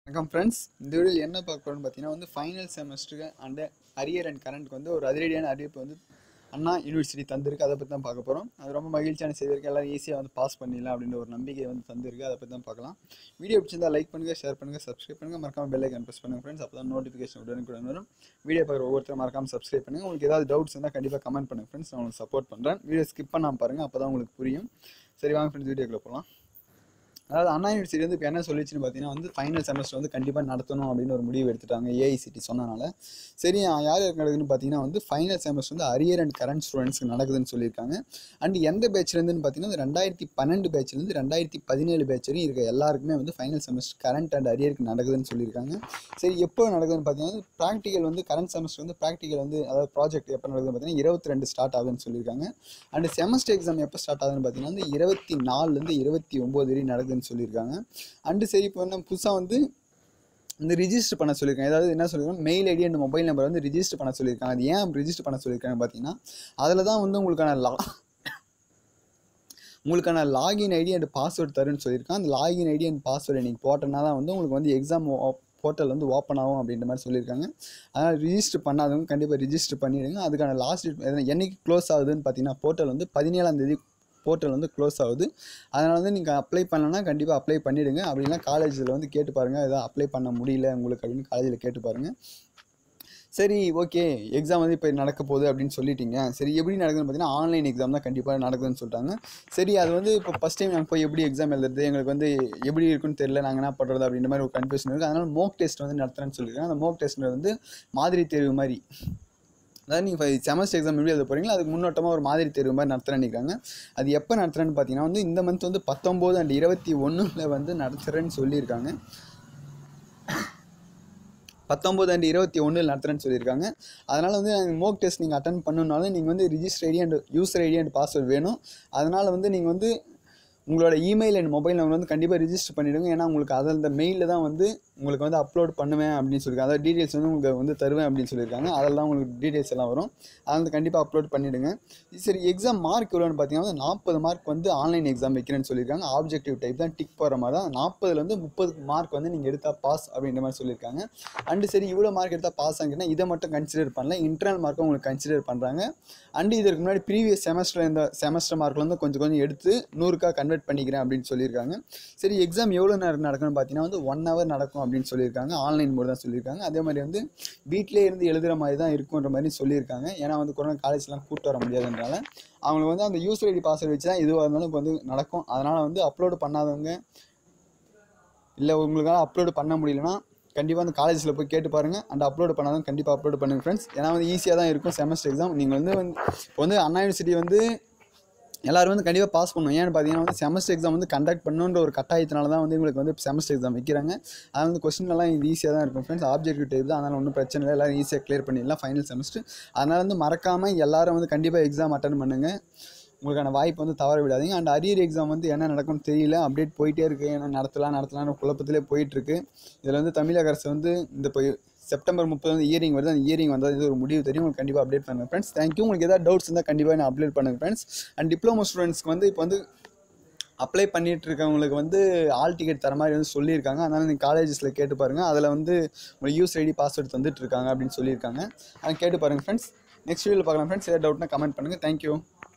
வணக்கம் ஃப்ரெண்ட்ஸ் இந்த வீடியோவில் என்ன பார்க்க போகிறோம்னு பார்த்தீங்கன்னா வந்து ஃபைனல் செமஸ்டருக்கு அண்ட் அரியர் அண்ட் கரண்ட்க்கு வந்து ஒரு அதிரடியான அறிவிப்பு வந்து அண்ணா யூனிவர்சிட்டி தந்திருக்கு அதை பற்றி தான் பார்க்க போகிறோம் அது ரொம்ப மகிழ்ச்சியான செய்தி இருக்குது எல்லாரும் ஈஸியாக வந்து பாஸ் பண்ணிடலாம் அப்படின்ற ஒரு நம்பிக்கை வந்து தந்திருக்கு அதை பற்றி தான் பார்க்கலாம் வீடியோ பிடிச்சிருந்தா லைக் பண்ணுங்கள் ஷேர் பண்ணுங்கள் சப்ஸ்கிரைப் பண்ணுங்கள் மறக்காம பெல் ஐக்கன் ப்ரெஸ் பண்ணுங்கள் ஃப்ரெண்ட்ஸ் அப்போ தான் நோட்டிஃபிகேஷன் உடனுக்குடன் வரும் வீடியோ பார்க்குற ஒவ்வொருத்தரும் மறக்காம சப்ஸ்கிரைப் பண்ணுங்கள் உங்களுக்கு ஏதாவது டவுட்ஸ் இருந்தால் கண்டிப்பாக கமெண்ட் பண்ணுங்கள் ஃப்ரெண்ட்ஸ் நான் உங்களுக்கு சப்போர்ட் பண்ணுறேன் வீடியோ ஸ்கிப் பண்ணாமல் பாருங்கள் அப்போ தான் உங்களுக்கு புரியும் சரி வாங்க ஃப்ரெண்ட்ஸ் வீடியோக்குள்ளே போகலாம் அதாவது அண்ணா யூனிவர்சிட்டி வந்து இப்போ என்ன சொல்லிச்சுன்னு பார்த்தீங்கன்னா வந்து ஃபைனல் செமஸ்டர் வந்து கண்டிப்பாக நடத்தணும் அப்படின்னு ஒரு முடிவு எடுத்துட்டாங்க ஏஐசிடி சொன்னனால சரி யார் யாருக்கு நடக்குதுன்னு பார்த்தீங்கன்னா வந்து ஃபைனல் செமஸ்டர் வந்து அரியர் அண்ட் கரண்ட் ஸ்டூடெண்ட்ஸ்க்கு நடக்குதுன்னு சொல்லியிருக்காங்க அண்ட் எந்த பேட்ச்லேருந்துன்னு பார்த்தீங்கன்னா இந்த ரெண்டாயிரத்தி பன்னெண்டு பேட்ச்லேருந்து ரெண்டாயிரத்தி பதினேழு பேட்ச் வரையும் இருக்க எல்லாருக்குமே வந்து ஃபைனல் செமஸ்டர் கரண்ட் அண்ட் அரியருக்கு நடக்குதுன்னு சொல்லியிருக்காங்க சரி எப்போ நடக்குதுன்னு பார்த்தீங்கன்னா ப்ராக்டிக்கல் வந்து கரண்ட் செமஸ்டர் வந்து ப்ராக்டிக்கல் வந்து அதாவது ப்ராஜெக்ட் எப்போ நடக்குதுன்னு பார்த்தீங்கன்னா இருபத்தி ரெண்டு ஸ்டார்ட் ஆகுதுன்னு சொல்லியிருக்காங்க அண்ட் செமஸ்டர் எக்ஸாம் எப்போ ஸ்டார்ட் ஆகுதுன்னு பார்த்தீங்கன்னா வந்து இருபத்தி நாலுலேருந்து இருபத்தி ஒம்பது வரையும் நடக்குதுன்னு சொல்லியிருக்காங்க அண்டு சரி இப்போ வந்து புதுசாக வந்து இந்த ரிஜிஸ்டர் பண்ண சொல்லியிருக்காங்க அதாவது என்ன சொல்லியிருக்காங்க mail ID and mobile number வந்து ரிஜிஸ்டர் பண்ண சொல்லியிருக்காங்க அது ஏன் ரிஜிஸ்டர் பண்ண சொல்லியிருக்காங்க பார்த்தீங்கன்னா அதில் தான் வந்து உங்களுக்கான லா உங்களுக்கான லாகின் ஐடி அண்ட் பாஸ்வேர்டு தருன்னு சொல்லியிருக்கான் அந்த லாகின் ஐடி அண்ட் பாஸ்வேர்டு நீங்கள் போட்டனா தான் வந்து உங்களுக்கு வந்து எக்ஸாம் போர்ட்டல் வந்து ஓப்பன் ஆகும் அப்படின்ற மாதிரி சொல்லியிருக்காங்க அதனால் ரிஜிஸ்டர் பண்ணாதவங்க கண்டிப்பாக ரிஜிஸ்டர் பண்ணிவிடுங்க அதுக்கான லாஸ்ட் என்னைக்கு க்ளோஸ் ஆகுதுன்னு பார்த்தீங்கன்னா போர்ட்டல் வந்து பதினேழாம் தேதி போர்ட்டல் வந்து க்ளோஸ் ஆகுது அதனால் வந்து நீங்கள் அப்ளை பண்ணலன்னா கண்டிப்பாக அப்ளை பண்ணிவிடுங்க அப்படின்னா காலேஜில் வந்து கேட்டு பாருங்கள் எதாவது அப்ளை பண்ண முடியல உங்களுக்கு அப்படின்னு காலேஜில் கேட்டு பாருங்கள் சரி ஓகே எக்ஸாம் வந்து இப்போ நடக்க போகுது அப்படின்னு சொல்லிட்டீங்க சரி எப்படி நடக்குதுன்னு பார்த்தீங்கன்னா ஆன்லைன் எக்ஸாம் தான் கண்டிப்பாக நடக்குதுன்னு சொல்லிட்டாங்க சரி அது வந்து இப்போ ஃபஸ்ட் டைம் நாங்கள் போய் எப்படி எக்ஸாம் எழுதுறது எங்களுக்கு வந்து எப்படி இருக்குன்னு தெரியல நாங்கள் என்ன பண்ணுறது அப்படின்ற மாதிரி ஒரு கன்ஃபியூஷன் இருக்குது அதனால் மோக் டெஸ்ட் வந்து நடத்துகிறேன்னு சொல்லியிருக்காங்க அந்த மோக் டெஸ்ட் வந்து மாதிரி தேர்வு மாதிரி அதாவது நீங்கள் செமஸ்டர் எக்ஸாம் எப்படி எழுத போகிறீங்களோ அதுக்கு முன்னோட்டமாக ஒரு மாதிரி தேர்வு மாதிரி நடத்துகிறேன்னு நினைக்கிறாங்க அது எப்போ நடத்துகிறேன்னு பார்த்தீங்கன்னா வந்து இந்த மந்த் வந்து பத்தொம்போது அண்ட் இருபத்தி ஒன்றில் வந்து நடத்துகிறேன்னு சொல்லியிருக்காங்க பத்தொம்போது அண்ட் இருபத்தி ஒன்றில் நடத்துகிறேன்னு சொல்லியிருக்காங்க அதனால் வந்து மோக் டெஸ்ட் நீங்கள் அட்டன் பண்ணணுனாலும் நீங்கள் வந்து register ID and user ID and password வேணும் அதனால் வந்து நீங்கள் வந்து உங்களோட இமெயில் அண்ட் மொபைல் நம்பர் வந்து கண்டிப்பாக ரிஜிஸ்டர் பண்ணிவிடுங்க ஏன்னா உங்களுக்கு அதில் இந்த மெயிலில் தான் வந்து உங்களுக்கு வந்து அப்லோட் பண்ணுவேன் அப்படின்னு சொல்லியிருக்காங்க அதாவது டீட்டெயில்ஸ் வந்து உங்களுக்கு வந்து தருவேன் அப்படின்னு சொல்லியிருக்காங்க அதெல்லாம் உங்களுக்கு டீட்டெயில்ஸ் எல்லாம் வரும் அதை வந்து கண்டிப்பாக அப்லோட் பண்ணிவிடுங்க சரி எக்ஸாம் மார்க் எவ்வளோன்னு பார்த்தீங்கன்னா நாற்பது மார்க் வந்து ஆன்லைன் எக்ஸாம் வைக்கிறேன்னு சொல்லியிருக்காங்க ஆப்ஜெக்டிவ் டைப் தான் டிக் போகிற மாதிரி தான் நாற்பதுல வந்து முப்பது மார்க் வந்து நீங்கள் எடுத்தால் பாஸ் அப்படின்ற மாதிரி சொல்லியிருக்காங்க அண்டு சரி இவ்வளோ மார்க் எடுத்தால் பாஸ் ஆகிங்கன்னா இதை மட்டும் கன்சிடர் பண்ணல இன்டர்னல் மார்க்கும் உங்களுக்கு கன்சிடர் பண்ணுறாங்க அண்டு இதற்கு முன்னாடி ப்ரீவியஸ் செமஸ்டர் இந்த செமஸ்டர் மார்க்கில் வந்து கொஞ்சம் கொஞ்சம் எடுத்து நூறுக்காக கன்வெர்ட் பண்ணிக்கிறேன் அப்படின்னு சொல்லியிருக்காங்க சரி எக்ஸாம் எவ்வளோ நேரம் நடக்கும்னு பார்த்தீங்கன்னா வந்து ஒன் ஹவர் நடக்கும் அப்படின்னு சொல்லியிருக்காங்க ஆன்லைன் மோட் தான் சொல்லியிருக்காங்க அதே மாதிரி வந்து வீட்டிலே இருந்து எழுதுகிற மாதிரி தான் இருக்குன்ற மாதிரி சொல்லியிருக்காங்க ஏன்னா வந்து கொரோனா காலேஜ்லாம் கூப்பிட்டு வர முடியாதுன்றனால அவங்களுக்கு வந்து அந்த யூசர் ஐடி பாஸ்வேர்டு வச்சு தான் எதுவாக இருந்தாலும் இப்போ வந்து நடக்கும் அதனால் வந்து அப்லோடு பண்ணாதவங்க இல்லை உங்களுக்காக அப்லோடு பண்ண முடியலன்னா கண்டிப்பாக அந்த காலேஜில் போய் கேட்டு பாருங்கள் அண்ட் அப்லோட் பண்ணாதான் கண்டிப்பாக அப்லோட் பண்ணுங்கள் ஃப்ரெண்ட்ஸ் ஏன்னா வந்து ஈஸியாக தான் இருக்கும் செமஸ்டர் எக்ஸாம் நீங்கள் வந்து வந்து இப்போ வந்து அண்ணா யூனிவர்சிட்டி வந்து எல்லாரும் வந்து கண்டிப்பாக பாஸ் பண்ணணும் ஏன்னு பார்த்தீங்கன்னா வந்து செமஸ்டர் எக்ஸாம் வந்து கண்டக்ட் பண்ணணுன்ற ஒரு கட்டாயத்தினால தான் வந்து உங்களுக்கு வந்து செமஸ்டர் எக்ஸாம் வைக்கிறாங்க அது வந்து கொஸ்டின் எல்லாம் இது ஈஸியாக தான் இருக்கும் ஃப்ரெண்ட்ஸ் ஆப்ஜெக்டிவ் டைப் தான் அதனால் ஒன்றும் பிரச்சனை இல்லை எல்லாரும் ஈஸியாக கிளியர் பண்ணிடலாம் ஃபைனல் செமஸ்டர் அதனால் வந்து மறக்காமல் எல்லாரும் வந்து கண்டிப்பாக எக்ஸாம் அட்டன் பண்ணுங்கள் உங்களுக்கான வாய்ப்பு வந்து தவற விடாதீங்க அண்ட் அரியர் எக்ஸாம் வந்து என்ன நடக்கும்னு தெரியல அப்டேட் போயிட்டே இருக்குது ஏன்னா நடத்தலாம் நடத்தலாம்னு குழப்பத்திலே போயிட்டுருக்கு இதில் வந்து தமிழக அரசு வந்து இந்த இப்போ செப்டம்பர் முப்பது வந்து இயரிங் வருது அந்த இயரிங் வந்தால் இது ஒரு முடிவு தெரியும் உங்களுக்கு கண்டிப்பாக அப்டேட் பண்ணுங்கள் ஃப்ரெண்ட்ஸ் தேங்க்யூ உங்களுக்கு ஏதாவது டவுட்ஸ் இருந்தால் கண்டிப்பாக நான் அப்டேட் பண்ணுங்கள் ஃப்ரெண்ட்ஸ் அண்ட் டிப்ளமோ ஸ்டூடெண்ட்ஸ்க்கு வந்து இப்போ வந்து அப்ளை பண்ணிட்டு இருக்கவங்களுக்கு வந்து ஆல் டிக்கெட் தர மாதிரி வந்து சொல்லியிருக்காங்க அதனால் நீங்கள் காலேஜஸில் கேட்டு பாருங்கள் அதில் வந்து உங்களுக்கு யூஸ் ஐடி பாஸ்வேர்டு தந்துட்டு இருக்காங்க அப்படின்னு சொல்லியிருக்காங்க அதை கேட்டு பாருங்கள் ஃப்ரெண்ட்ஸ் நெக்ஸ்ட் வீடியோவில் பார்க்கலாம் ஃப்ரெண்ட்ஸ் ஏதாவது டவுட்னா கமெண்ட் பண்ணுங்கள் தேங்க்யூ